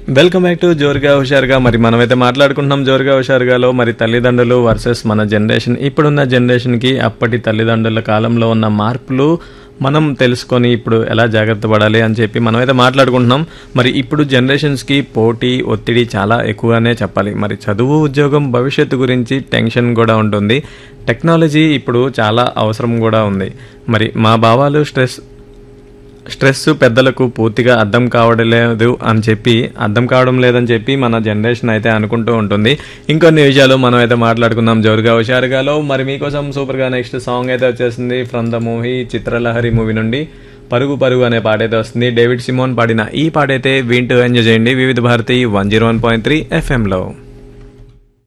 welcome back to జోరుగా హుషారుగా మరి మనమైతే మాట్లాడుకుంటున్నాం జోరుగా హుషారుగాలో మరి తల్లిదండ్రులు వర్సెస్ మన జనరేషన్ ఇప్పుడున్న జనరేషన్కి అప్పటి తల్లిదండ్రుల కాలంలో ఉన్న మార్పులు మనం తెలుసుకొని ఇప్పుడు ఎలా జాగ్రత్త పడాలి అని చెప్పి మనమైతే మాట్లాడుకుంటున్నాం మరి ఇప్పుడు జనరేషన్స్కి పోటీ ఒత్తిడి చాలా ఎక్కువగానే చెప్పాలి మరి చదువు ఉద్యోగం భవిష్యత్తు గురించి టెన్షన్ కూడా ఉంటుంది టెక్నాలజీ ఇప్పుడు చాలా అవసరం కూడా ఉంది మరి మా భావాలు స్ట్రెస్ స్ట్రెస్ పెద్దలకు పూర్తిగా అర్థం కావడం లేదు అని చెప్పి అర్థం కావడం లేదని చెప్పి మన జనరేషన్ అయితే అనుకుంటూ ఉంటుంది ఇంకొన్ని విషయాలు మనం అయితే మాట్లాడుకుందాం జోరుగా హుషారుగాలో మరి మీకోసం సూపర్గా నెక్స్ట్ సాంగ్ అయితే వచ్చేసింది from the movie Chitralahari movie నుండి పరుగు పరుగు అనే పాట అయితే వస్తుంది డేవిడ్ సిమోన్ పాడిన ఈ పాట అయితే వింటూ ఎంజాయ్ చేయండి Vividh Bharati one zero one point three ఎఫ్ఎంలో